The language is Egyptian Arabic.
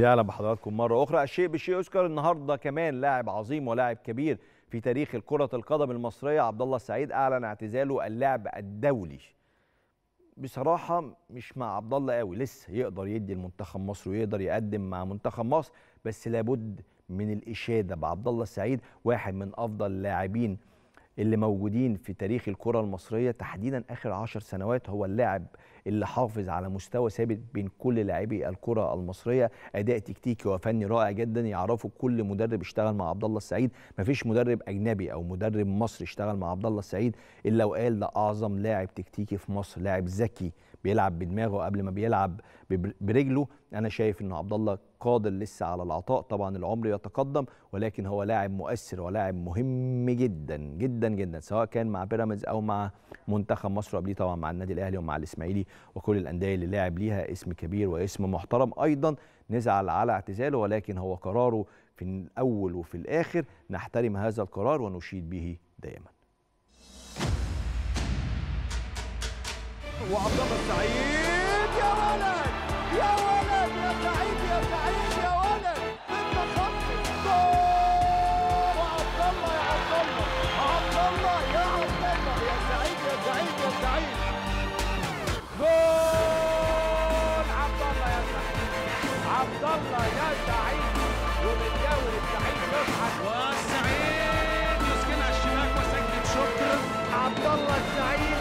يا اهلا بحضراتكم مره اخرى الشيء بالشيء يذكر النهارده كمان لاعب عظيم ولاعب كبير في تاريخ كره القدم المصريه عبد الله السعيد اعلن اعتزاله اللعب الدولي بصراحه مش مع عبد الله قوي لسه يقدر يدي المنتخب مصر ويقدر يقدم مع منتخب مصر بس لابد من الاشاده بعبد الله السعيد واحد من افضل اللاعبين اللي موجودين في تاريخ الكرة المصرية تحديدا آخر عشر سنوات هو اللاعب اللي حافظ على مستوى ثابت بين كل لاعبي الكرة المصرية أداء تكتيكي وفني رائع جدا يعرفه كل مدرب اشتغل مع عبد الله السعيد مفيش مدرب أجنبي أو مدرب مصري اشتغل مع عبد الله السعيد إلا وقال ده أعظم لاعب تكتيكي في مصر لاعب ذكي بيلعب بدماغه قبل ما بيلعب برجله انا شايف ان عبد الله قادر لسه على العطاء طبعا العمر يتقدم ولكن هو لاعب مؤثر ولاعب مهم جدا جدا جدا سواء كان مع بيراميدز او مع منتخب مصر وقبليه طبعا مع النادي الاهلي ومع الاسماعيلي وكل الانديه اللي لاعب ليها اسم كبير واسم محترم ايضا نزعل على اعتزاله ولكن هو قراره في الاول وفي الاخر نحترم هذا القرار ونشيد به دائما وعبد الله السعيد يا ولد يا ولد يا سعيد يا سعيد يا ولد انت خطي جول وعبد الله يا عبد الله عبد الله يا عبد الله يا سعيد يا سعيد يا سعيد جول عبد الله يا سعيد عبد الله يا سعيد وبالدوري السعيد يضحك والسعيد يسكنها الشباك وسجل شكرا عبد الله السعيد